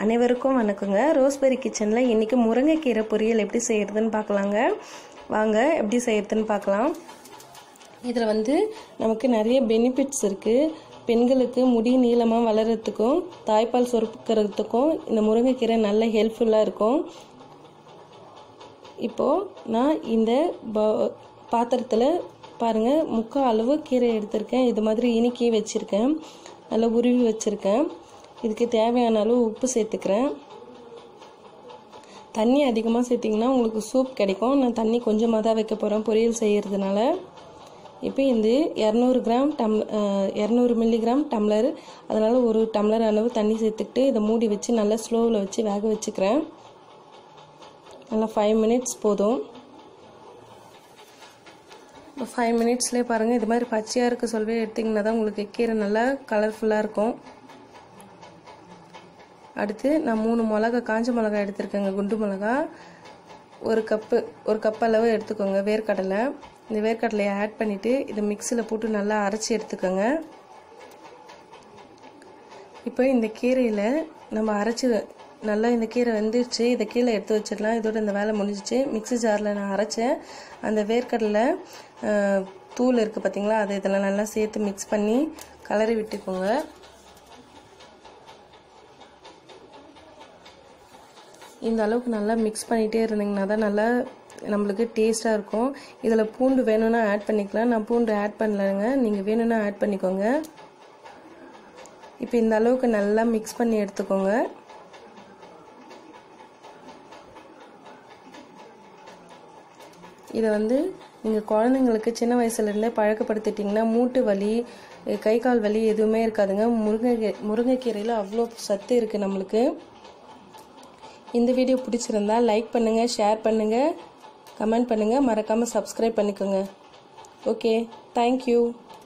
அனைவருக்கும் வணக்கங்க ரோஸ்பெரி கிச்சனில் இன்றைக்கி முருங்கைக்கீரை பொரியல் எப்படி செய்கிறதுன்னு பார்க்கலாங்க வாங்க எப்படி செய்கிறதுன்னு பார்க்கலாம் இதில் வந்து நமக்கு நிறைய பெனிஃபிட்ஸ் இருக்குது பெண்களுக்கு முடி நீளமாக வளர்கிறதுக்கும் தாய்ப்பால் சுரக்கிறதுக்கும் இந்த முருங்கைக்கீரை நல்ல ஹெல்ப்ஃபுல்லாக இருக்கும் இப்போது நான் இந்த ப- பாத்திரத்தில் பாருங்கள் முக்கால் அளவு கீரை எடுத்திருக்கேன் இது மாதிரி இனிக்கி வச்சுருக்கேன் நல்லா உருவி வச்சுருக்கேன் இதுக்கு தேவையான அளவு உப்பு சேர்த்துக்கிறேன் தண்ணி அதிகமாக சேர்த்திங்கன்னா உங்களுக்கு சூப் கிடைக்கும் நான் தண்ணி கொஞ்சமாக தான் வைக்க போகிறேன் பொரியல் செய்கிறதுனால இப்போ இந்த இரநூறு கிராம் டம் இரநூறு மில்லிகிராம் டம்ளர் அதனால் ஒரு டம்ளர் அளவு தண்ணி சேர்த்துக்கிட்டு இதை மூடி வச்சு நல்லா ஸ்லோவில் வச்சு வேக வச்சுக்கிறேன் நல்லா ஃபைவ் மினிட்ஸ் போதும் இப்போ ஃபைவ் மினிட்ஸ்லேயே பாருங்கள் இது மாதிரி பச்சையாக இருக்க சொல்லவே எடுத்திங்கன்னா தான் உங்களுக்கு கீரை நல்லா கலர்ஃபுல்லாக இருக்கும் அடுத்து நான் மூணு மிளகா காஞ்ச மிளகா எடுத்திருக்கேங்க குண்டு மிளகா ஒரு கப்பு ஒரு கப் அளவு எடுத்துக்கோங்க வேர்க்கடலை இந்த வேர்க்கடலையை ஆட் பண்ணிவிட்டு இதை மிக்சியில் போட்டு நல்லா அரைச்சி எடுத்துக்கோங்க இப்போ இந்த கீரையில் நம்ம அரைச்சி நல்லா இந்த கீரை வெந்துருச்சு இதை கீழே எடுத்து வச்சிடலாம் இதோட இந்த வேலை முடிஞ்சிச்சு மிக்ஸி ஜாரில் நான் அரைச்சேன் அந்த வேர்க்கடலை அஹ், தூள் இருக்குது பார்த்தீங்களா அதை இதில் நல்லா சேர்த்து மிக்ஸ் பண்ணி கலரி விட்டுக்கோங்க இந்த அளவுக்கு நல்லா மிக்ஸ் பண்ணிகிட்டே இருந்தீங்கன்னா தான் நல்லா நம்மளுக்கு டேஸ்ட்டாக இருக்கும் இதில் பூண்டு வேணும்னா ஆட் பண்ணிக்கலாம் நான் பூண்டு ஆட் பண்ணலைங்க நீங்கள் வேணும்னா ஆட் பண்ணிக்கோங்க இப்போ இந்த அளவுக்கு நல்லா மிக்ஸ் பண்ணி எடுத்துக்கோங்க இதை வந்து நீங்கள் குழந்தைங்களுக்கு சின்ன வயசுலேருந்தே பழக்கப்படுத்திட்டிங்கன்னா மூட்டு வலி கை கால் வலி எதுவுமே இருக்காதுங்க முருங்கை முருங்கைக்கீரையில் அவ்வளோ சத்து இருக்குது நம்மளுக்கு இந்த வீடியோ பிடிச்சிருந்தா லைக் பண்ணுங்கள் ஷேர் பண்ணுங்கள் கமெண்ட் பண்ணுங்கள் மறக்காமல் சப்ஸ்கிரைப் பண்ணிக்கோங்க ஓகே தேங்க்யூ